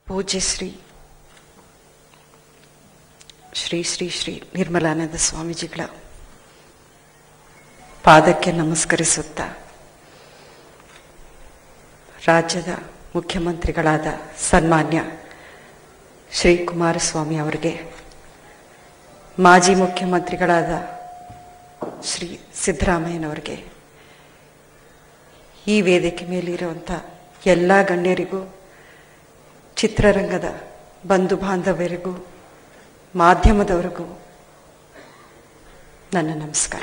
ಪೂಜ್ಯ ಶ್ರೀ ಶ್ರೀ ಶ್ರೀ ಶ್ರೀ ನಿರ್ಮಲಾನಂದ ಸ್ವಾಮೀಜಿಗಳ ಪಾದಕ್ಕೆ ನಮಸ್ಕರಿಸುತ್ತಾ ರಾಜ್ಯದ ಮುಖ್ಯಮಂತ್ರಿಗಳಾದ ಸನ್ಮಾನ್ಯ ಶ್ರೀ ಕುಮಾರಸ್ವಾಮಿ ಅವರಿಗೆ ಮಾಜಿ ಮುಖ್ಯಮಂತ್ರಿಗಳಾದ ಶ್ರೀ ಸಿದ್ದರಾಮಯ್ಯನವರಿಗೆ ಈ ವೇದಿಕೆ ಮೇಲಿರುವಂಥ ಎಲ್ಲ ಗಣ್ಯರಿಗೂ ಚಿತ್ರರಂಗದ ಬಂಧು ಬಾಂಧವರಿಗೂ ಮಾಧ್ಯಮದವರಿಗೂ ನನ್ನ ನಮಸ್ಕಾರ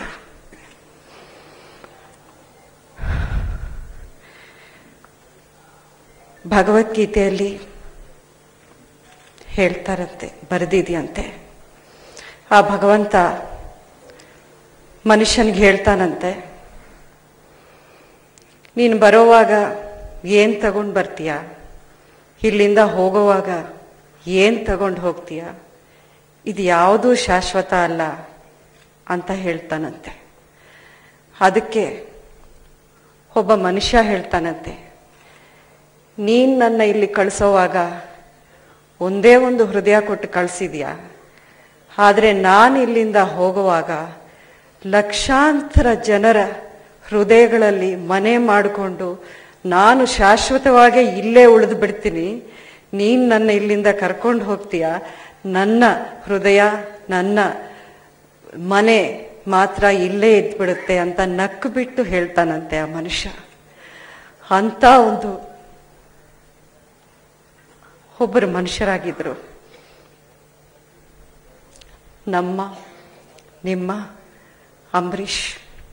ಭಗವದ್ಗೀತೆಯಲ್ಲಿ ಹೇಳ್ತಾರಂತೆ ಬರೆದಿದೆಯಂತೆ ಆ ಭಗವಂತ ಮನುಷ್ಯನಿಗೆ ಹೇಳ್ತಾನಂತೆ ನೀನು ಬರೋವಾಗ ಏನು ತಗೊಂಡು ಬರ್ತೀಯ ಇಲ್ಲಿಂದ ಹೋಗುವಾಗ ಏನು ತಗೊಂಡು ಹೋಗ್ತೀಯ ಇದು ಯಾವುದೂ ಶಾಶ್ವತ ಅಲ್ಲ ಅಂತ ಹೇಳ್ತಾನಂತೆ ಅದಕ್ಕೆ ಒಬ್ಬ ಮನುಷ್ಯ ಹೇಳ್ತಾನಂತೆ ನೀನು ನನ್ನ ಇಲ್ಲಿ ಕಳಿಸೋವಾಗ ಒಂದೇ ಒಂದು ಹೃದಯ ಕೊಟ್ಟು ಕಳಿಸಿದ್ಯಾ ಆದರೆ ನಾನು ಇಲ್ಲಿಂದ ಹೋಗುವಾಗ ಲಕ್ಷಾಂತರ ಜನರ ಹೃದಯಗಳಲ್ಲಿ ಮನೆ ಮಾಡಿಕೊಂಡು ನಾನು ಶಾಶ್ವತವಾಗಿ ಇಲ್ಲೇ ಉಳಿದು ಬಿಡ್ತೀನಿ ನೀನು ನನ್ನ ಇಲ್ಲಿಂದ ಕರ್ಕೊಂಡು ಹೋಗ್ತೀಯ ನನ್ನ ಹೃದಯ ನನ್ನ ಮನೆ ಮಾತ್ರ ಇಲ್ಲೇ ಇದ್ಬಿಡುತ್ತೆ ಅಂತ ನಕ್ಕು ಬಿಟ್ಟು ಹೇಳ್ತಾನಂತೆ ಆ ಮನುಷ್ಯ ಅಂತ ಒಂದು ಒಬ್ಬರು ಮನುಷ್ಯರಾಗಿದ್ರು ನಮ್ಮ ನಿಮ್ಮ ಅಂಬರೀಷ್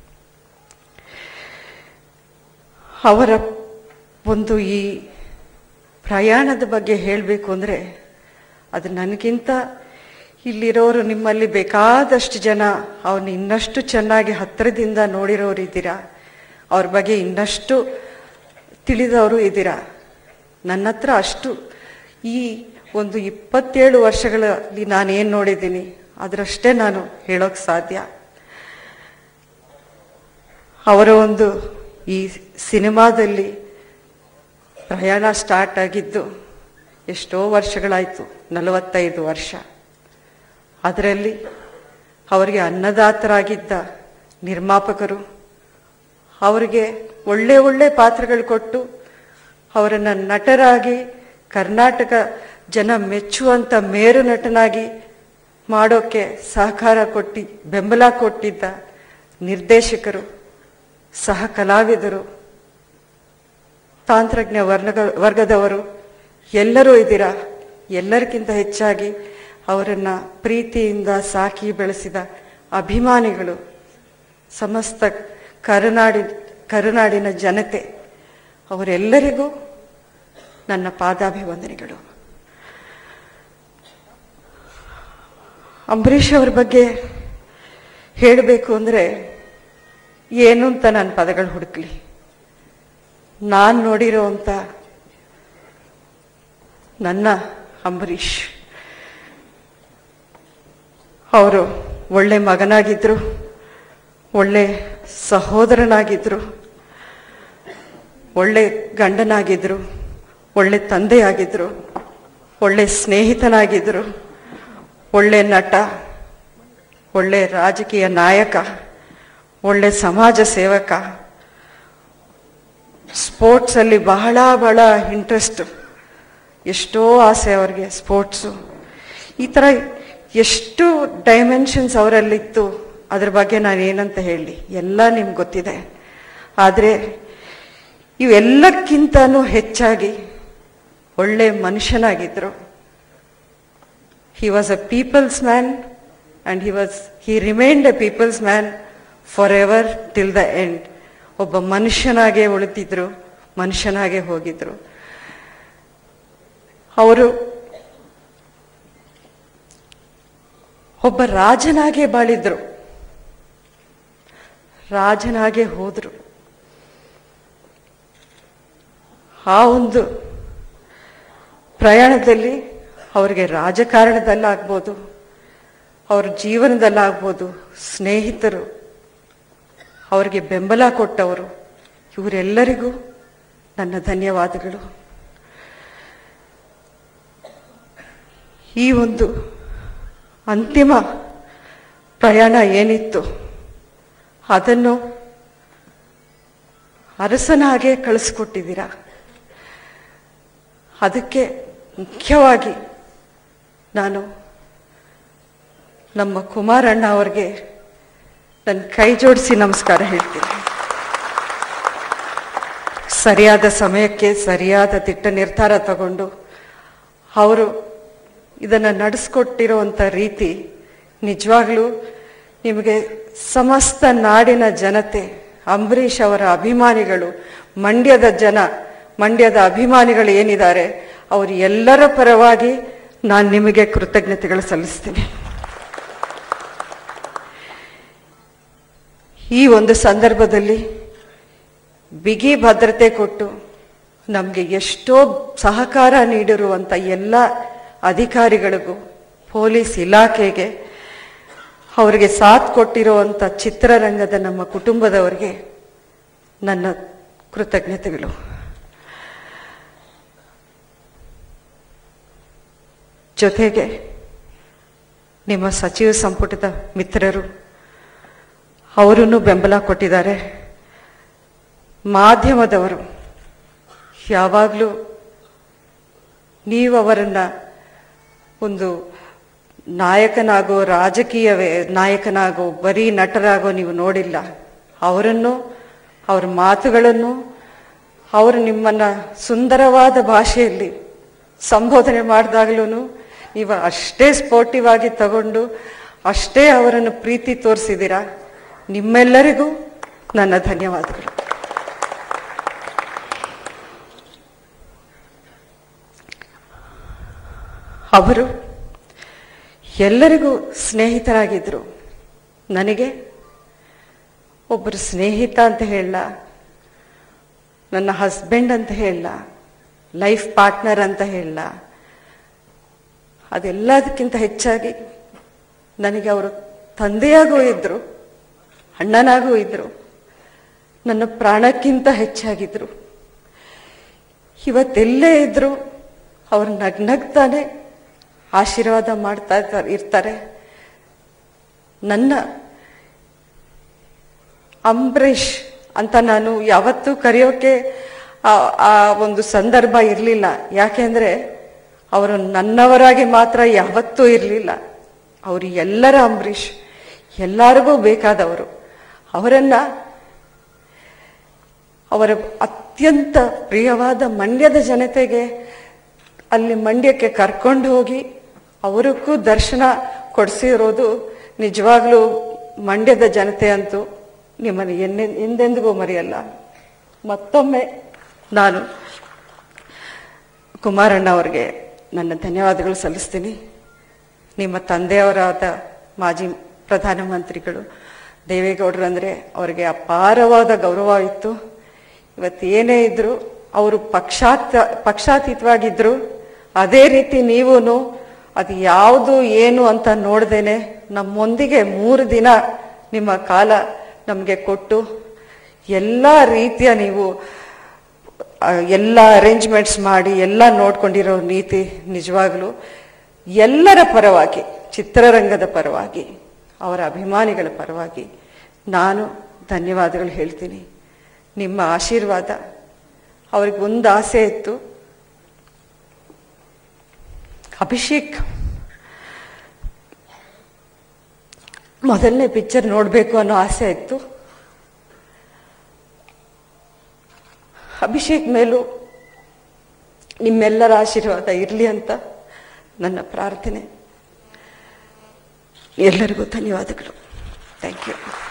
ಅವರ ಒಂದು ಈ ಪ್ರಯಾಣದ ಬಗ್ಗೆ ಹೇಳಬೇಕು ಅಂದರೆ ಅದು ನನಗಿಂತ ಇಲ್ಲಿರೋರು ನಿಮ್ಮಲ್ಲಿ ಬೇಕಾದಷ್ಟು ಜನ ಅವನ್ನ ಇನ್ನಷ್ಟು ಚೆನ್ನಾಗಿ ಹತ್ತಿರದಿಂದ ನೋಡಿರೋರು ಇದ್ದೀರಾ ಅವ್ರ ಬಗ್ಗೆ ಇನ್ನಷ್ಟು ತಿಳಿದವರು ಇದ್ದೀರಾ ನನ್ನ ಹತ್ರ ಅಷ್ಟು ಈ ಒಂದು ಇಪ್ಪತ್ತೇಳು ವರ್ಷಗಳಲ್ಲಿ ನಾನೇನು ನೋಡಿದ್ದೀನಿ ಅದರಷ್ಟೇ ನಾನು ಹೇಳೋಕೆ ಸಾಧ್ಯ ಅವರ ಒಂದು ಈ ಸಿನಿಮಾದಲ್ಲಿ ಪ್ರಯಾಣ ಸ್ಟಾರ್ಟ್ ಆಗಿದ್ದು ಎಷ್ಟೋ ವರ್ಷಗಳಾಯಿತು ನಲವತ್ತೈದು ವರ್ಷ ಅದರಲ್ಲಿ ಅವರಿಗೆ ಅನ್ನದಾತರಾಗಿದ್ದ ನಿರ್ಮಾಪಕರು ಅವರಿಗೆ ಒಳ್ಳೆ ಒಳ್ಳೆ ಪಾತ್ರಗಳು ಕೊಟ್ಟು ಅವರನ್ನು ನಟರಾಗಿ ಕರ್ನಾಟಕ ಜನ ಮೆಚ್ಚುವಂಥ ಮೇರು ನಟನಾಗಿ ಮಾಡೋಕ್ಕೆ ಸಹಕಾರ ಕೊಟ್ಟು ಬೆಂಬಲ ಕೊಟ್ಟಿದ್ದ ನಿರ್ದೇಶಕರು ಸಹ ಕಲಾವಿದರು ತಾಂತ್ರಜ್ಞ ವರ್ಗ ವರ್ಗದವರು ಎಲ್ಲರೂ ಇದ್ದೀರಾ ಎಲ್ಲರಿಗಿಂತ ಹೆಚ್ಚಾಗಿ ಅವರನ್ನು ಪ್ರೀತಿಯಿಂದ ಸಾಕಿ ಬೆಳೆಸಿದ ಅಭಿಮಾನಿಗಳು ಸಮಸ್ತ ಕರುನಾಡಿ ಕರುನಾಡಿನ ಜನತೆ ಅವರೆಲ್ಲರಿಗೂ ನನ್ನ ಪಾದಾಭಿವಂದನೆಗಳು ಅಂಬರೀಷ್ ಅವ್ರ ಬಗ್ಗೆ ಹೇಳಬೇಕು ಅಂದರೆ ಏನು ಅಂತ ನಾನು ಪದಗಳು ಹುಡುಕ್ಲಿ ನಾನು ನೋಡಿರೋವಂಥ ನನ್ನ ಅಂಬರೀಷ್ ಅವರು ಒಳ್ಳೆ ಮಗನಾಗಿದ್ದರು ಒಳ್ಳೆ ಸಹೋದರನಾಗಿದ್ದರು ಒಳ್ಳೆ ಗಂಡನಾಗಿದ್ದರು ಒಳ್ಳೆ ತಂದೆಯಾಗಿದ್ದರು ಒಳ್ಳೆ ಸ್ನೇಹಿತನಾಗಿದ್ದರು ಒಳ್ಳೆ ನಟ ಒಳ್ಳೆ ರಾಜಕೀಯ ನಾಯಕ ಒಳ್ಳೆ ಸಮಾಜ ಸೇವಕ ಸ್ಪೋರ್ಟ್ಸಲ್ಲಿ ಬಹಳ ಬಹಳ ಇಂಟ್ರೆಸ್ಟ್ ಎಷ್ಟೋ ಆಸೆ ಅವ್ರಿಗೆ ಸ್ಪೋರ್ಟ್ಸು ಈ ಥರ ಎಷ್ಟು ಡೈಮೆನ್ಷನ್ಸ್ ಅವರಲ್ಲಿತ್ತು ಅದ್ರ ಬಗ್ಗೆ ನಾನು ಏನಂತ ಹೇಳಿ ಎಲ್ಲ ನಿಮ್ಗೆ ಗೊತ್ತಿದೆ ಆದರೆ ಇವೆಲ್ಲಕ್ಕಿಂತನೂ ಹೆಚ್ಚಾಗಿ ಒಳ್ಳೆ ಮನುಷ್ಯನಾಗಿದ್ದರು he was a people's man and he was he remained a people's man for ever till the end ಒಬ್ಬ ಮನುಷ್ಯನಾಗೆ ಉಳಿತಿದ್ರು ಮನುಷ್ಯನಾಗೆ ಹೋಗಿದ್ರು ಅವರು ಒಬ್ಬ ರಾಜನಾಗೆ ಬಾಳಿದ್ರು ರಾಜನಾಗೆ ಹೋದ್ರು ಆ ಒಂದು ಪ್ರಯಾಣದಲ್ಲಿ ಅವರಿಗೆ ರಾಜಕಾರಣದಲ್ಲಾಗ್ಬೋದು ಅವ್ರ ಜೀವನದಲ್ಲಾಗ್ಬೋದು ಸ್ನೇಹಿತರು ಅವರಿಗೆ ಬೆಂಬಲ ಕೊಟ್ಟವರು ಇವರೆಲ್ಲರಿಗೂ ನನ್ನ ಧನ್ಯವಾದಗಳು ಈ ಒಂದು ಅಂತಿಮ ಪ್ರಯಾಣ ಏನಿತ್ತು ಅದನ್ನು ಅರಸನ ಹಾಗೆ ಕಳಿಸ್ಕೊಟ್ಟಿದ್ದೀರಾ ಅದಕ್ಕೆ ಮುಖ್ಯವಾಗಿ ನಾನು ನಮ್ಮ ಕುಮಾರಣ್ಣ ಅವ್ರಿಗೆ ನನ್ನ ಕೈ ಜೋಡಿಸಿ ನಮಸ್ಕಾರ ಹೇಳ್ತೀನಿ ಸರಿಯಾದ ಸಮಯಕ್ಕೆ ಸರಿಯಾದ ದಿಟ್ಟ ನಿರ್ಧಾರ ತಗೊಂಡು ಅವರು ಇದನ್ನು ನಡೆಸ್ಕೊಟ್ಟಿರುವಂಥ ರೀತಿ ನಿಜವಾಗ್ಲೂ ನಿಮಗೆ ಸಮಸ್ತ ನಾಡಿನ ಜನತೆ ಅಂಬರೀಷ್ ಅವರ ಅಭಿಮಾನಿಗಳು ಮಂಡ್ಯದ ಜನ ಮಂಡ್ಯದ ಅಭಿಮಾನಿಗಳು ಏನಿದ್ದಾರೆ ಅವರು ಎಲ್ಲರ ಪರವಾಗಿ ನಾನು ನಿಮಗೆ ಕೃತಜ್ಞತೆಗಳು ಸಲ್ಲಿಸ್ತೀನಿ ಈ ಒಂದು ಸಂದರ್ಭದಲ್ಲಿ ಬಿಗಿ ಭದ್ರತೆ ಕೊಟ್ಟು ನಮಗೆ ಎಷ್ಟೋ ಸಹಕಾರ ನೀಡಿರುವಂಥ ಎಲ್ಲ ಅಧಿಕಾರಿಗಳಿಗೂ ಪೊಲೀಸ್ ಇಲಾಖೆಗೆ ಅವರಿಗೆ ಸಾಥ್ ಕೊಟ್ಟಿರುವಂಥ ಚಿತ್ರರಂಗದ ನಮ್ಮ ಕುಟುಂಬದವರಿಗೆ ನನ್ನ ಕೃತಜ್ಞತೆಗಳು ಜೊತೆಗೆ ನಿಮ್ಮ ಸಚಿವ ಸಂಪುಟದ ಮಿತ್ರರು ಅವರೂ ಬೆಂಬಲ ಕೊಟ್ಟಿದ್ದಾರೆ ಮಾಧ್ಯಮದವರು ಯಾವಾಗಲೂ ನೀವು ಅವರನ್ನ ಒಂದು ನಾಯಕನಾಗೋ ರಾಜಕೀಯವೇ ನಾಯಕನಾಗೋ ಬರೀ ನಟರಾಗೋ ನೀವು ನೋಡಿಲ್ಲ ಅವರನ್ನು ಅವ್ರ ಮಾತುಗಳನ್ನು ಅವರು ನಿಮ್ಮನ್ನ ಸುಂದರವಾದ ಭಾಷೆಯಲ್ಲಿ ಸಂಬೋಧನೆ ಮಾಡಿದಾಗಲೂ ನೀವು ಅಷ್ಟೇ ಸ್ಪೋರ್ಟಿವ್ ಆಗಿ ತಗೊಂಡು ಅಷ್ಟೇ ಅವರನ್ನು ಪ್ರೀತಿ ತೋರಿಸಿದ್ದೀರಾ ನಿಮ್ಮೆಲ್ಲರಿಗೂ ನನ್ನ ಧನ್ಯವಾದಗಳು ಅವರು ಎಲ್ಲರಿಗೂ ಸ್ನೇಹಿತರಾಗಿದ್ದರು ನನಗೆ ಒಬ್ಬರು ಸ್ನೇಹಿತ ಅಂತ ಹೇಳಲ್ಲ ನನ್ನ ಹಸ್ಬೆಂಡ್ ಅಂತ ಹೇಳಲ್ಲ ಲೈಫ್ ಪಾರ್ಟ್ನರ್ ಅಂತ ಹೇಳಲ್ಲ ಅದೆಲ್ಲದಕ್ಕಿಂತ ಹೆಚ್ಚಾಗಿ ನನಗೆ ಅವರು ತಂದೆಯಾಗೂ ಇದ್ದರು ಅಣ್ಣನಾಗೂ ಇದ್ದರು ನನ್ನ ಪ್ರಾಣಕ್ಕಿಂತ ಹೆಚ್ಚಾಗಿದ್ದರು ಇವತ್ತೆಲ್ಲೇ ಇದ್ದರು ಅವ್ರು ನಗ್ನಗ್ತಾನೆ ಆಶೀರ್ವಾದ ಮಾಡ್ತಾ ಇರ್ತಾರೆ ಇರ್ತಾರೆ ನನ್ನ ಅಂಬರೀಷ್ ಅಂತ ನಾನು ಯಾವತ್ತೂ ಕರೆಯೋಕೆ ಆ- ಆ ಒಂದು ಸಂದರ್ಭ ಇರಲಿಲ್ಲ ಯಾಕೆಂದ್ರೆ ಅವರು ನನ್ನವರಾಗಿ ಮಾತ್ರ ಯಾವತ್ತೂ ಇರಲಿಲ್ಲ ಅವರು ಎಲ್ಲರ ಅಂಬರೀಷ್ ಎಲ್ಲರಿಗೂ ಬೇಕಾದವರು ಅವರನ್ನ ಅವರ ಅತ್ಯಂತ ಪ್ರಿಯವಾದ ಮಂಡ್ಯದ ಜನತೆಗೆ ಅಲ್ಲಿ ಮಂಡ್ಯಕ್ಕೆ ಕರ್ಕೊಂಡು ಹೋಗಿ ಅವರಿಗೂ ದರ್ಶನ ಕೊಡಿಸಿರೋದು ನಿಜವಾಗ್ಲೂ ಮಂಡ್ಯದ ಜನತೆ ಅಂತೂ ನಿಮ್ಮನ್ನು ಎನ್ನೆ ಎಂದೆಂದಿಗೂ ಮರೆಯಲ್ಲ ಮತ್ತೊಮ್ಮೆ ನಾನು ಕುಮಾರಣ್ಣ ಅವರಿಗೆ ನನ್ನ ಧನ್ಯವಾದಗಳು ಸಲ್ಲಿಸ್ತೀನಿ ನಿಮ್ಮ ತಂದೆಯವರಾದ ಮಾಜಿ ಪ್ರಧಾನಮಂತ್ರಿಗಳು ದೇವೇಗೌಡರು ಅಂದರೆ ಅವರಿಗೆ ಅಪಾರವಾದ ಗೌರವ ಇತ್ತು ಇವತ್ತು ಏನೇ ಇದ್ರು ಅವರು ಪಕ್ಷಾತ ಪಕ್ಷಾತೀತವಾಗಿದ್ರು ಅದೇ ರೀತಿ ನೀವೂ ಅದು ಯಾವುದು ಏನು ಅಂತ ನೋಡ್ದೇನೆ ನಮ್ಮೊಂದಿಗೆ ಮೂರು ದಿನ ನಿಮ್ಮ ಕಾಲ ನಮಗೆ ಕೊಟ್ಟು ಎಲ್ಲ ರೀತಿಯ ನೀವು ಆ, ಎಲ್ಲ ಅರೇಂಜ್ಮೆಂಟ್ಸ್ ಮಾಡಿ ಎಲ್ಲ ನೋಡ್ಕೊಂಡಿರೋ ನೀತಿ ನಿಜವಾಗ್ಲೂ ಎಲ್ಲರ ಪರವಾಗಿ ಚಿತ್ರರಂಗದ ಪರವಾಗಿ ಅವರ ಅಭಿಮಾನಿಗಳ ಪರವಾಗಿ ನಾನು ಧನ್ಯವಾದಗಳು ಹೇಳ್ತೀನಿ ನಿಮ್ಮ ಆಶೀರ್ವಾದ ಅವ್ರಿಗೆ ಒಂದು ಆಸೆ ಇತ್ತು ಅಭಿಷೇಕ್ ಮೊದಲನೇ ಪಿಕ್ಚರ್ ನೋಡಬೇಕು ಅನ್ನೋ ಆಸೆ ಇತ್ತು ಅಭಿಷೇಕ್ ಮೇಲೂ ನಿಮ್ಮೆಲ್ಲರ ಆಶೀರ್ವಾದ ಇರಲಿ ಅಂತ ನನ್ನ ಪ್ರಾರ್ಥನೆ ಎಲ್ಲರಿಗೂ ಧನ್ಯವಾದಗಳು ಥ್ಯಾಂಕ್ ಯು